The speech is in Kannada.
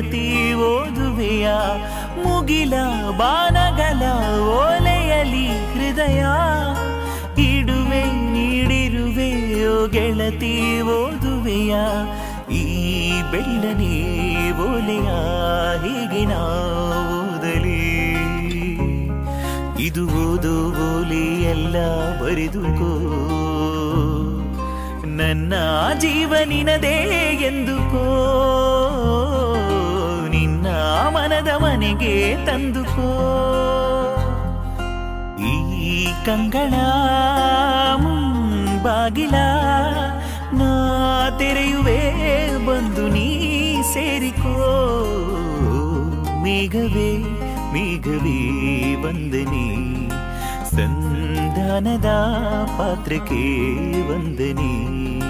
ಗೆಳತಿ ಓದುವೆಯ ಮುಗಿಲ ಬಾನಗಲ ಓಲೆಯಲಿ ಹೃದಯ ಇಡುವೆ ನೀಡಿರುವೆ ಓ ಗೆಳತಿ ಓದುವೆಯ ಈ ಬೆಳ್ಳನೆ ಓಲೆಯ ಹೀಗೆ ನಾ ಓದಲಿ ಇದು ಓದೋ ಓಲೆ ಎಲ್ಲ ಬರೆದುಕೋ ನನ್ನ ಜೀವನಿನದೇ ಎಂದುಕೋ ನಿನ್ನ ಮನದ ಮನೆಗೆ ತಂದುಕೋ ಈ ಕಂಗಳ ಬಾಗಿಲ ನಾ ತೆರೆಯುವೆ ಬಂದು ನೀ ಸೇರಿಕೋ ಮೇಘವೇ ಮೇಘವೇ ವಂದನೆ ಸಂಧಾನದ ಪಾತ್ರಕ್ಕೆ ವಂದನೆ